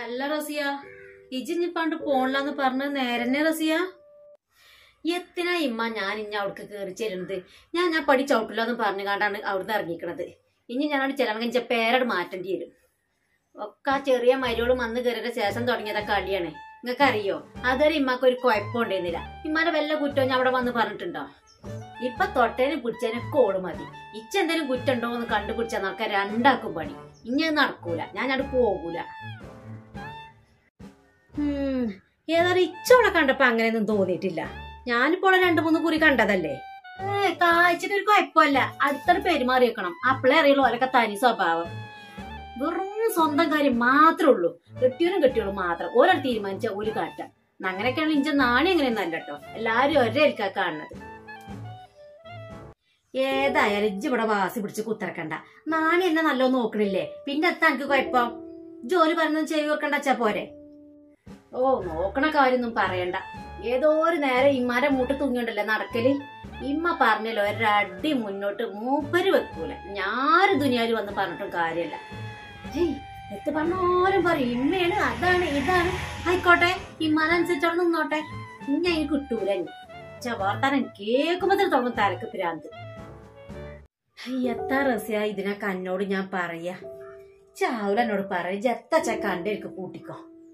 അല്ല റസിയ ഇജിഞ്ഞി പണ്ട് പോണില്ലാന്ന് പറഞ്ഞത് നേരന്നെ റസിയ എത്തിനാ ഇമ്മ ഞാൻ ഇനി അവിടേക്ക് കയറി ചെല്ലുന്നത് ഞാൻ ഞാൻ പടി ചവിട്ടില്ലെന്ന് പറഞ്ഞു കണ്ടാണ് അവിടുന്ന് ഇറങ്ങിക്കണത് ഇനി ഞാനവിടെ ചെല്ലണമെങ്കിൽ എന്റെ പേരട് മാറ്റേണ്ടി വരും ഒക്കെ ആ ചെറിയ മരിയോട് വന്ന് കയറിയ ശേഷം തുടങ്ങിയതാ കളിയാണ് നിങ്ങൾക്ക് അറിയോ അതുവരെ ഇമ്മക്ക് ഒരു കുഴപ്പമുണ്ടായിരുന്നില്ല ഇമ്മാന്റെ വല്ല കുറ്റവും ഞാൻ അവിടെ വന്ന് പറഞ്ഞിട്ടുണ്ടോ ഇപ്പൊ തൊട്ടേനെ പിടിച്ചതിനൊക്കെ ഓള് മതി ഇച്ച എന്തെങ്കിലും കുറ്റുണ്ടോ എന്ന് കണ്ടുപിടിച്ചാൽ നടക്കാൻ രണ്ടാക്കും പണി ഇനി അത് നടക്കൂല ഞാൻ അവിടെ പോകൂല ഉം, ഏതായാലും ഇച്ചോളെ കണ്ടപ്പോ അങ്ങനെയൊന്നും തോന്നിയിട്ടില്ല ഞാനിപ്പോൾ രണ്ടു മൂന്ന് കുറി കണ്ടതല്ലേ ഏ കാഴ്ചക്ക് ഒരു കുഴപ്പമല്ല അടുത്തൊരു പെരുമാറി വെക്കണം അപ്പളേ അറിയുള്ളൂ ഓലൊക്കെ തനി സ്വഭാവം വെറും സ്വന്തം കാര്യം മാത്രമേ ഉള്ളൂ കെട്ടിയവനും കെട്ടിയോളും മാത്രം ഓരോ തീരുമാനിച്ച ഒരു കാറ്റ അങ്ങനെയൊക്കെയാണ് ഇഞ്ച നാണി എങ്ങനെയൊന്നല്ല കേട്ടോ എല്ലാരും ഒരേ ഏൽക്കാ കാണുന്നത് ഏതായാലും ഇജ്ജ് ഇവിടെ വാസി പിടിച്ച് കുത്തിറക്കണ്ട നാണി എന്നെ നല്ലോ നോക്കണില്ലേ പിന്നെ എത്താ എനിക്ക് കുഴപ്പം ജോലി പറഞ്ഞൊന്നും ചെയ്തു കൊടുക്കണ്ട അച്ഛാ പോരെ ഓ നോക്കണ കാര്യൊന്നും പറയണ്ട ഏതോ ഒരു നേരം ഇമ്മാരെ മൂട്ട് തൂങ്ങിണ്ടല്ലേ നടക്കല് ഇമ്മ പറഞ്ഞല്ലോ ഒരടി മുന്നോട്ട് മൂപ്പര് വെക്കൂല ഞാര് ദുനിയാല് വന്ന് പറഞ്ഞിട്ടും കാര്യമല്ല ഹേയ് എത്ത് പറഞ്ഞോരും പറയും ഇമ്മയാണ് അതാണ് ഇതാണ് ആയിക്കോട്ടെ ഇമ്മാനനുസരിച്ചവിടെ നിന്നോട്ടെ ഇനി അതിന് കിട്ടൂല ഇനി ചവാർത്താനം കേൾക്കുമ്പോ തന്നെ തുടങ്ങും തലക്ക് ഭ്രാന്ത് ഹേയ്, എത്താ റസിയ ഇതിനൊക്കെ എന്നോട് ഞാൻ പറയാ ചാവൂല എന്നോട് പറയാ ജത്ത ചക്ക കണ്ടിരിക്കും കൂട്ടിക്കോ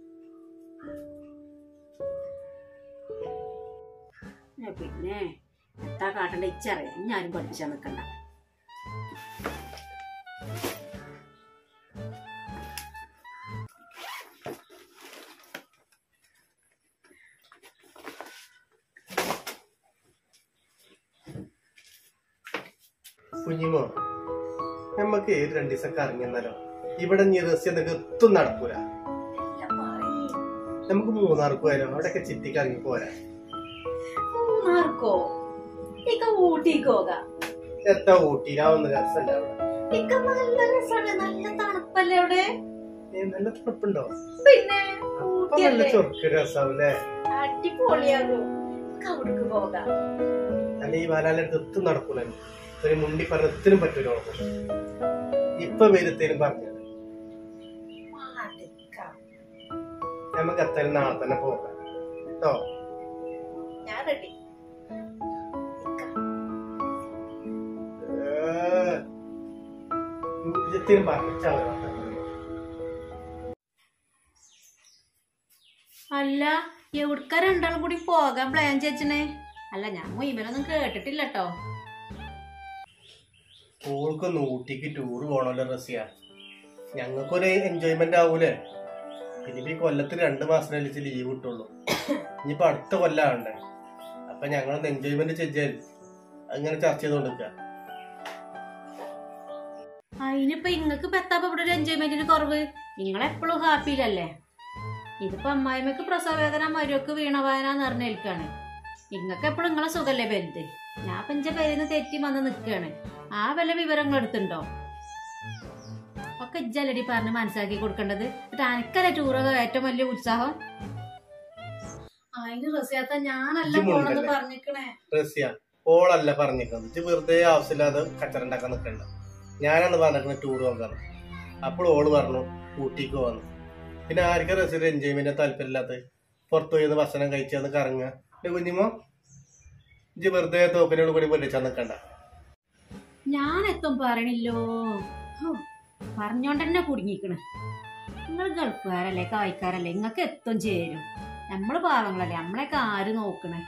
ഏ, പിന്നെ എത്താ കാട്ടണ്ട ഇച്ചറിയാം ഞാനും പഠിപ്പിച്ചാ നിക്കണ്ട കുഞ്ഞിമോ നമ്മക്ക് ഏത് രണ്ടു ദിവസം കറങ്ങിയെന്നാലോ ഇവിടെ നീ രഹസ്യം എന്തൊക്കെ എത്തും നടക്കൂല നമുക്ക് മൂന്നാർക്ക് പോയാലോ അവിടെയൊക്കെ ചിറ്റി കറങ്ങി പോരാ മൂന്നാർക്കോ ഇക്ക ഊട്ടിക്കോക എത്താ ഊട്ടിയിലാവുന്ന രസമല്ല അവിടെ ഇക്ക നല്ല രസാണ് നല്ല തണുപ്പല്ലേ അവിടെ ഏ, നല്ല തണുപ്പുണ്ടോ പിന്നെ അപ്പൊ നല്ല ഊട്ടിയല്ലേ ചൊറുക്ക് രസാവൂലേ അടിപൊളിയാകും ഇക്ക അവിടേക്ക് പോകാം അല്ല ഈ വരാലടുത്ത് എത്തും നടക്കൂല ഒരു മുണ്ടി പറഞ്ഞത്തിനും പറ്റൂല ഉറപ്പ് ഇപ്പൊ വരുത്തേനും പറഞ്ഞത് നമുക്ക് എത്താനും നാളെ തന്നെ പോകാം കേട്ടോ ഞാൻ റെഡി ത്തിനും പറഞ്ഞാ അല്ല എവിടുക്ക രണ്ടാളും കൂടി പോകാൻ പ്ലാൻ ചേച്ചനെ അല്ല ഞാൻ മൊയ്മനൊന്നും കേട്ടിട്ടില്ല കേട്ടോ ഓൾക്കൊന്ന് ഊട്ടിക്ക് ടൂർ പോണല്ലോ റസിയ ഞങ്ങൾക്കൊരു എൻജോയ്മെന്റ് ആവൂലേ ഇനിയിപ്പോ ഈ കൊല്ലത്തിൽ രണ്ട് മാസം കളിച്ച് ലീവ് കിട്ടുള്ളൂ ഇനിയിപ്പോ അടുത്ത കൊല്ലാണ്ടേ അപ്പൊ ഞങ്ങളൊന്ന് എൻജോയ്മെന്റ് ചെയ്യാൻ അങ്ങനെ ചർച്ച ചെയ്തോണ്ടിരിക്ക അതിനിപ്പോ ഇങ്ങക്ക് പെത്താപ്പ ഇവിടെ ഒരു എൻജോയ്മെന്റിന് കുറവ് നിങ്ങളെപ്പോഴും ഹാപ്പിയിലല്ലേ ഇതിപ്പോ അമ്മായിമ്മക്ക് പ്രസവവേദന മരുവക്ക് വീണവായനാന്ന് പറഞ്ഞേൽക്കാണ് ഇങ്ങക്ക് എപ്പോഴും നിങ്ങളെ സുഖല്ലേ വലുത് ഞാൻ പഞ്ച പേരിന്ന് തെറ്റി വന്ന് നിൽക്കാണ് ആ വല്ല വിവരങ്ങൾ എടുത്തുണ്ടോ ഒക്കെ ഇജ്ജല്ലടി പറഞ്ഞ് മനസ്സിലാക്കി കൊടുക്കേണ്ടത് എന്നിട്ട് അനക്കല്ലേ ടൂറൊക്കെ ഏറ്റവും വലിയ ഉത്സാഹം അതിന് റസിയാത്ത ഞാനല്ല ഇജ്ജ് പോണെന്ന് മുണ്ടല്ലേ? പറഞ്ഞിക്കണേ റസിയ ഓളല്ല പറഞ്ഞിരിക്കുന്നത് ഇത് വെറുതെ ആവശ്യമില്ലാതെ കച്ചറുണ്ടാക്കാൻ നിൽക്കണ്ട ഞാനാണ് പറഞ്ഞിരിക്കുന്നത് ടൂർ പോകാൻ അപ്പോൾ ഓള് പറഞ്ഞു ഊട്ടിക്ക് പോകാന്ന് പിന്നെ ആർക്കും റസിയുടെ എൻജോയ്മെന്റ് താല്പര്യമില്ലാത്ത പുറത്തു പോയി ഭക്ഷണം കഴിച്ചെന്ന് കറങ്ങുക പിന്നെ കുഞ്ഞിമോ ഇജ്ജ് വെറുതെ തോക്കിനോട് കൂടി പൊല്ലിച്ചാൽ നിൽക്കണ്ട ഞാൻ എത്തും പറയണില്ലോ ഹോ, പറഞ്ഞോണ്ട് തന്നെ കുടുങ്ങിക്കണ് നിങ്ങൾ ഗൾഫുകാരല്ലേ കായ്ക്കാരല്ലേ നിങ്ങൾക്ക് എത്തും ചേരും നമ്മള് പാവങ്ങളല്ലേ നമ്മളെയൊക്കെ ആര് നോക്കണേ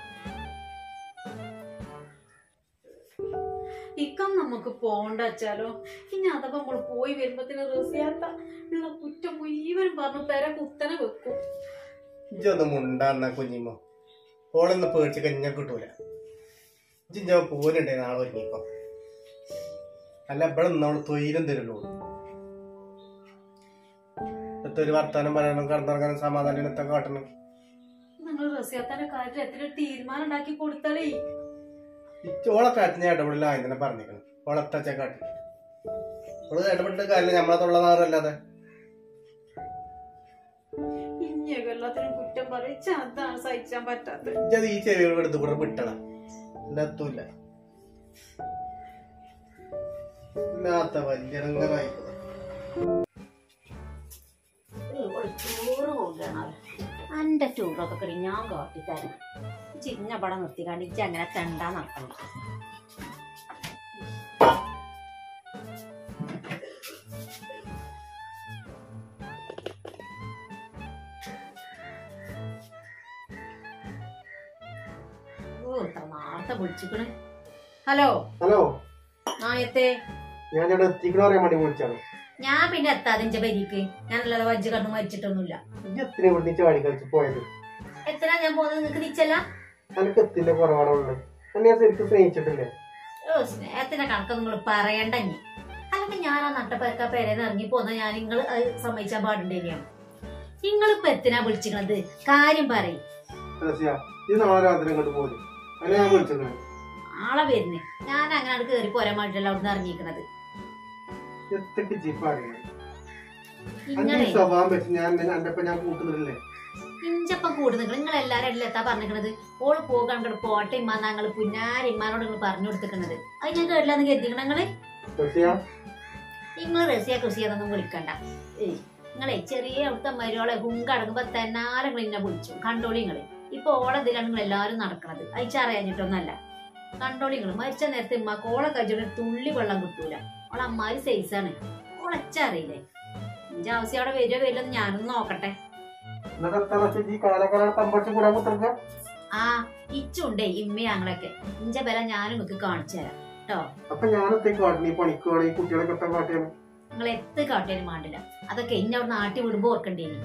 ഇക്കം നമുക്ക് പോണ്ട വെച്ചാലോ ഇനി അതൊക്കെ നമ്മൾ പോയി വരുമ്പത്തിന് റസിയാത്ത ഉള്ള കുറ്റം മുഴുവനും പറഞ്ഞു പെര കുത്തനെ വെക്കും ഇജ്ജൊന്ന് മുണ്ടാന്ന കുഞ്ഞിമോ ഓളൊന്ന് പേടിച്ച് കഴിഞ്ഞാൽ കിട്ടൂല ഇജ്ജ പോരുണ്ടേ നാളെ ഒരുങ്ങിക്കോ അല്ല ഇവിടെ നിന്നോള് തൊയിലും തരുള്ളൂ ഇപ്പത്തെ ഒരു വർത്താനം പറയാനും കടന്നിറങ്ങാനും സമാധാനം എത്താൻ കാട്ടണം നിങ്ങൾ റസിയാത്താന്റെ കാര്യത്തിൽ എത്ര തീരുമാനം ഉണ്ടാക്കി കൊടുത്താലേ ഇച്ച് ഓളെ കാട്ടിന് ഇടപെടില്ല ആദ്യം തന്നെ പറഞ്ഞിരിക്കണം ഓളെത്തച്ച കാട്ടി ഓള് ഇടപെട്ടിട്ട് കാര്യമില്ല നമ്മളെ തൊള്ള നാറല്ലാതെ ഇനിയൊക്കെ എല്ലാത്തിനും കുറ്റം പറയിച്ച അതാണ് സഹിച്ചാൻ പറ്റാത്തത് ഇജ്ജത് ഈ ചെവികൾ എടുത്ത് കൂടെ വിട്ടണ എത്തൂല്ല ഇല്ലാത്ത വലിയ ഇറങ്ങറായിക്കോളെ ഒളിച്ചു ചാവ് എന്റെ ടൂറൊക്കെ കിടി ഞാൻ കാട്ടിത്തരാം ചിന്ന പടം നിർത്തിക്കാണ്ട് ഇജ്ജ് അങ്ങനെ തെണ്ടാ നടക്കണ്ട ഓ ഇത്ര നേരത്തെ വിളിച്ചിക്കണ് ഹലോ ഹലോ ആ എത്തേ ഞാൻ ഇവിടെ എത്തിക്കണ അറിയാൻ വേണ്ടി വിളിച്ചാണ് ഞാൻ പിന്നെ എത്താതെ ഇഞ്ച പരിക്ക് ഞാനല്ലാതെ വജ്ജ് കണ്ണു മരിച്ചിട്ടൊന്നുമില്ല ഇജ്ജ് എത്തിനെ ഇവിടുന്ന് ചാടി കളിച്ച് പോയത് എത്ര ഞാൻ പോകുന്നത് നിങ്ങക്ക് നിച്ചല്ല എനിക്ക് എത്തിന്റെ കുറവാണുള്ളത് എന്നെ ഞാൻ ശരിക്കും സ്നേഹിച്ചിട്ടില്ലേ ഓ സ്നേഹത്തിന്റെ കണക്ക് നിങ്ങൾ പറയണ്ട ഇനി അല്ലെങ്കിൽ ഞാൻ ആ നട്ടപ്പരക്ക പേരേന്ന് ഇറങ്ങി പോന്ന ഞാൻ നിങ്ങൾ സമ്മതിച്ചാൻ പാടുണ്ടേനിയോ നിങ്ങളിപ്പോ എത്തിനാ വിളിച്ചിക്കണത് കാര്യം പറയും റസിയ ഇത് നാളെ രാത്രി ഇങ്ങോട്ട് പോകും അങ്ങനെ ഞാൻ വിളിച്ചത് ആളെ വരുന്നേ ഞാൻ അങ്ങനെ അവിടെ കയറി പോരാൻ വേണ്ടിട്ടല്ല അവിടുന്ന് ഇറങ്ങിക്കണത് എത്തൊക്കെ ജീപ്പ് അറിയണം അന്റെ നിങ്ങളെ ഈ സ്വഭാവം വെച്ച് ഞാൻ എന്റെ ഒപ്പം ഞാൻ കൂട്ടുന്നില്ലേ ഇഞ്ചപ്പം കൂടു നിങ്ങൾ നിങ്ങൾ എല്ലാരും അല്ല എത്താ പറഞ്ഞിക്കണത് ഓള് പോകാൻ ഇങ്ങോട്ട് പോട്ടെ ഇമ്മ ഞങ്ങള് പുന്നാരി ഇമ്മാനോട് നിങ്ങൾ പറഞ്ഞു കൊടുത്തിക്കണത് അത് ഞാൻ കേട്ടില്ലാന്ന് കരുതിക്കണ നിങ്ങള് റസിയ നിങ്ങൾ റസിയ കൃഷിയെന്നൊന്നും വിളിക്കണ്ട ഏയ് നിങ്ങളെ ചെറിയ അവിടുത്തെ മരുവളെ ഹുങ്കടങ്ങുമ്പോ തെന്നാലെ നിങ്ങൾ എന്നെ വിളിച്ചു കണ്ടോളി നിങ്ങള് ഇപ്പൊ ഓളതിലാണ് നിങ്ങൾ എല്ലാരും നടക്കണത് അയച്ചറിയാഞ്ഞിട്ടൊന്നല്ല കണ്ടോളി നിങ്ങൾ മരിച്ച നേരത്തെ ഉമ്മക്ക് ഓളെ കഴിച്ചിട്ട് തുള്ളി വെള്ളം കിട്ടൂല ഓളെ അമ്മാര് സൈസാണ് ഓളച്ചറിയില്ലേ ഇഞ്ച ആവശ്യം അവിടെ വരുമോ വരില്ലെന്ന് ഞാനൊന്ന് നോക്കട്ടെ എന്നിട്ട് എത്ര റസിയ ഈ കാലക്കാലം തമ്പടിച്ച് കൂടാൻ കുത്തിറക്ക ആ ഇച്ചുണ്ടേ ഇമ്മ ഞങ്ങളൊക്കെ ഇഞ്ച ബല ഞാനും നിങ്ങൾക്ക് കാണിച്ചു തരാം കേട്ടോ അപ്പൊ ഞാൻ ഒറ്റയ്ക്ക് കാട്ടിന് ഈ പണിക്ക് വേണം ഈ കുട്ടികളെ കെട്ടാൻ കാട്ടിയാണ് നിങ്ങൾ എത്ത് കാട്ടിയാലും മാണ്ടില്ല അതൊക്കെ ഇന്ന അവിടെ നാട്ടി വിടുമ്പോ ഓർക്കണ്ടേനി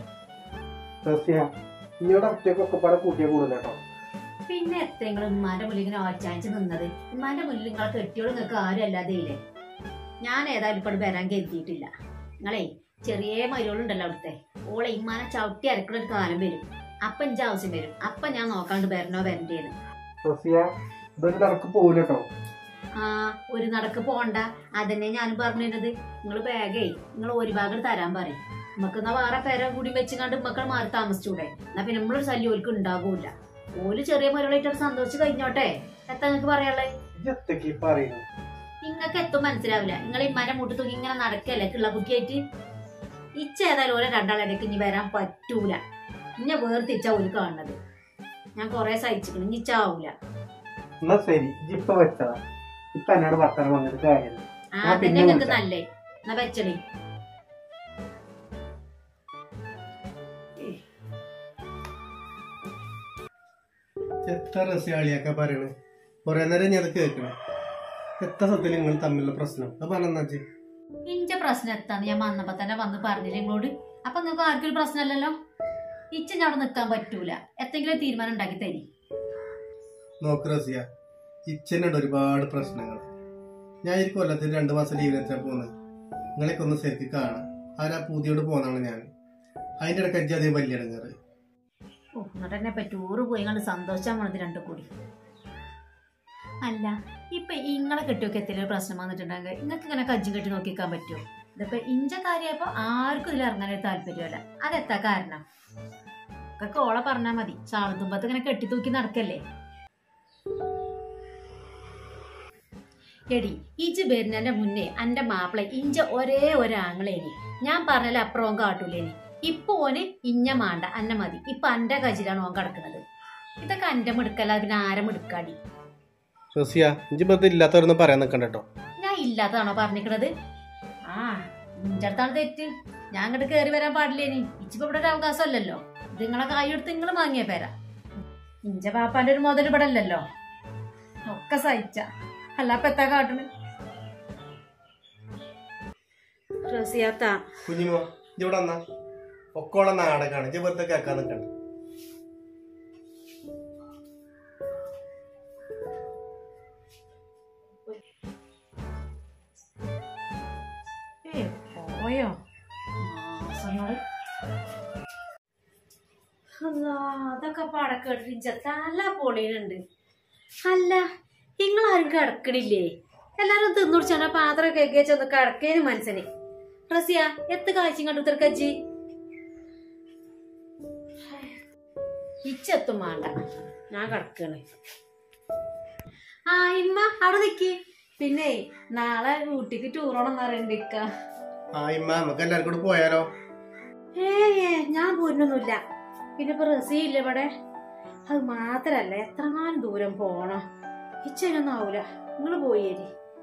റസിയ ഇനിയോടെ ഒറ്റയ്ക്കൊക്കെ പല കൂട്ടിയെ കൂടുതൽ കേട്ടോ പിന്നെ എത്ര നിങ്ങൾ ഉമ്മാന്റെ മുന്നിൽ ഇങ്ങനെ ഓച്ചാനിച്ച് നിന്നത് ഉമ്മാന്റെ മുന്നിൽ നിങ്ങളെ കെട്ടിയോട് നിങ്ങൾക്ക് ആരും അല്ലാതെ ഇല്ലേ ഞാൻ ഏതായാലും ഇപ്പോൾ വരാൻ കരുതിയിട്ടില്ല നിങ്ങളെ ചെറിയ മരുകളുണ്ടല്ലോ അവിടുത്തെ ഓളെ ഇമ്മാനെ ചവിട്ടി അരക്കുന്ന ഒരു കാലം വരും അപ്പൊ ഇഞ്ച ആവശ്യം വരും അപ്പൊ ഞാൻ നോക്കാണ്ട് വരണോ വരണ്ടേന്ന് റസിയ ഇതൊരു നടക്ക് പോകില്ല കേട്ടോ ആ ഒരു നടക്ക് പോണ്ട അതന്നെ ഞാൻ പറഞ്ഞത് നിങ്ങൾ ബാഗേ നിങ്ങൾ ഒരു ഭാഗം തരാൻ പറയും നമുക്ക് എന്നാ വേറെ പേര കൂടി വെച്ചുകൊണ്ട് മക്കൾ മാറി താമസിച്ചൂടെ എന്നാ പിന്നെ നമ്മളൊരു ശല്യം ഓർക്ക് ഉണ്ടാകൂല ഓല് ചെറിയ മരുകളായിട്ട് സന്തോഷിച്ച് കഴിഞ്ഞോട്ടെ എത്താ നിങ്ങൾക്ക് പറയാനുള്ളത് ഇജ്ജ് ഒറ്റയ്ക്ക് ഈ പറയുന്നു നിങ്ങൾക്ക് എത്തും മനസ്സിലാവില്ല നിങ്ങൾ ഇമ്മാന്റെ മുട്ടി തൂങ്ങി ഇങ്ങനെ നടക്കല്ലേ കിള്ള കുട്ടിയായിട്ട് ഇച്ച ഏതായാലും ഓരോ രണ്ടാളിടയ്ക്ക് ഇനി വരാൻ പറ്റൂല ഇന്നെ വേർതിരിച്ചാ ഒരു കാണുന്നത് ഞാൻ കൊറേ സഹിച്ചിട്ടുണ്ട് ഇനി ഇച്ചാവൂല എന്നാ ശരി ഇജ്ജ് ഇപ്പൊ വെച്ചതാ ഇപ്പൊ എന്നോട് വർത്തമാനം വന്നിട്ട് കാര്യമില്ല ആ ഞാൻ അതന്നെ പിന്നെ നിങ്ങൾക്ക് വിളിക്കാം. നല്ലേ എന്നാ വെച്ചളി എത്ര രസ്യാളിയൊക്കെ പറയണേ കൊറേ നേരം ഞാൻ കേൾക്കണേ എത്ര സത്യത്തിൽ നിങ്ങൾ തമ്മിലുള്ള പ്രശ്നം അത് പറഞ്ഞാ ഇന്റെ പ്രശ്നം എത്താന്ന് ഞാൻ വന്നപ്പോ തന്നെ വന്ന് പറഞ്ഞില്ല നിങ്ങളോട് അപ്പൊ നിങ്ങൾക്ക് ആർക്കും ഒരു പ്രശ്നമല്ലല്ലോ ഇച്ച അവിടെ നിൽക്കാൻ പറ്റൂല എന്തെങ്കിലും ഒരു തീരുമാനം ഉണ്ടാക്കി തരി നോക്ക് റസിയ ഇച്ചനുണ്ട് ഒരുപാട് പ്രശ്നങ്ങൾ ഞാൻ ഈ കൊല്ലത്തിൽ രണ്ടു മാസം ലീവിനെത്തിനാ പോകുന്നത് നിങ്ങളെയൊക്കെ ഒന്ന് ശരിക്ക് കാണാം ആരാ പൂതിയോട് പോകുന്നതാണ് ഞാൻ അതിന്റെ ഇടയ്ക്ക് അജ്ജി അതേ വലിയ ഇടങ്ങാറ് ഓ എന്നിട്ട് എന്നെ ഇപ്പൊ ടൂറ് പോയി കണ്ട് സന്തോഷിച്ചാൽ പോണത് രണ്ടു കൂടി അല്ല ഇപ്പൊ ഇങ്ങളെ കെട്ടിയൊക്കെ എന്തെങ്കിലും പ്രശ്നം വന്നിട്ടുണ്ടെങ്കിൽ നിങ്ങൾക്ക് ഇങ്ങനെ കജ്ജും കെട്ടി നോക്കിക്കാൻ പറ്റുമോ ഇതിപ്പോ ഇഞ്ച കാര്യമായപ്പോ ആർക്കും ഇതിൽ ഇറങ്ങാനൊരു താല്പര്യമല്ല അതെത്താ കാരണം ഒക്കെ ഓളെ പറഞ്ഞാ മതി ചാളത്തുമ്പത്ത് ഇങ്ങനെ കെട്ടി തൂക്കി നടക്കല്ലേ എടി ഇജ് വരുന്നതിന്റെ മുന്നേ എന്റെ മാപ്പിള ഇഞ്ച ഒരേ ഒരാങ്ങളേനി ഞാൻ പറഞ്ഞാലും അപ്പുറവും കാട്ടൂലേനി ഇപ്പൊ ഓന് ഇഞ്ഞ മാണ്ട അന്ന മതി ഇപ്പൊ അന്റെ കജിലാണ് ഓൻ കിടക്കുന്നത് ഇതൊക്കെ അന്റെ മിടുക്കല്ല പിന്നെ ആരെ മിടുക്കാടി റസിയ ഇഞ്ചി വെറുതെ ഇല്ലാത്തവരൊന്നും പറയാൻ നിൽക്കണ്ട കേട്ടോ ഞാൻ ഇല്ലാത്തതാണോ പറഞ്ഞിക്കണത് ആ നിന്റെ അടുത്താണ് തെറ്റ് ഞാൻ അങ്ങോട്ട് കയറി വരാൻ പാടില്ലേനി ഇച്ചിപ്പോ ഇവിടെ ഒരു അവകാശമല്ലല്ലോ ഇത് നിങ്ങളെ കായ് എടുത്ത് നിങ്ങൾ വാങ്ങിയ പേരാ ഇഞ്ച പാപ്പാന്റെ ഒരു മുതൽ ഇവിടെ അല്ലല്ലോ ഒക്കെ സഹിച്ച അല്ല അപ്പൊ എത്താ കാട്ടണ് റസിയാത്ത കുഞ്ഞിമോ ഇജ്ജ് ഇവിടെ വന്നാ ഒക്കോളം നാടകമാണ് ഇജ്ജ് വെറുതെ കേൾക്കാൻ നിൽക്കണ്ട ഏ, പോയോ മാസങ്ങള് അല്ലാ, അതൊക്കെ പടക്കെട്ടിച്ച തല പൊളിയുന്നുണ്ട് അല്ല നിങ്ങളാരും കിടക്കണില്ലേ എല്ലാരും തിന്നുടിച്ചാണ് പാത്രം കേക്ക് ചെന്ന് കിടക്കേന് മനസ്സിന് റസിയ എത്ത് കാഴ്ച കണ്ടു ഉത്തരക്കച്ചി ഇച്ചെത്തും വേണ്ട ഞാൻ കിടക്കണേ ആ ഇമ്മ അവിടെ നിക്ക് പിന്നെ നാളെ ഊട്ടിക്ക് ടൂറോണെന്ന് അറിയണ്ടിക്ക ആ ഇമ്മ നമുക്ക് എല്ലാവർക്കും കൂടെ പോയാലോ ഏ ഞാൻ പോരുന്നൊന്നുമില്ല പിന്നെ ഇപ്പൊ റസി ഇല്ല ഇവിടെ അത് മാത്രല്ല എത്രങ്ങാനും ദൂരം പോണം ഇച്ചനൊന്നും ആവൂല നിങ്ങൾ പോയേരി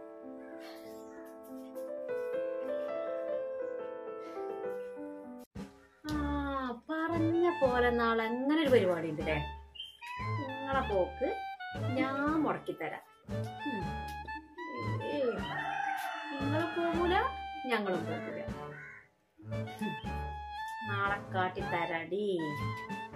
ആ പറഞ്ഞ പോലെ നാളെ അങ്ങനെ ഒരു പരിപാടി ഉണ്ട് അല്ലേ നിങ്ങളെ പോക്ക് ഞാൻ മുടക്കിത്തരാം ഉം. ഏയ്. നിങ്ങള് പോകൂല ഞങ്ങളും പോകൂല ഉം. നാളെ കാട്ടിത്തരാടി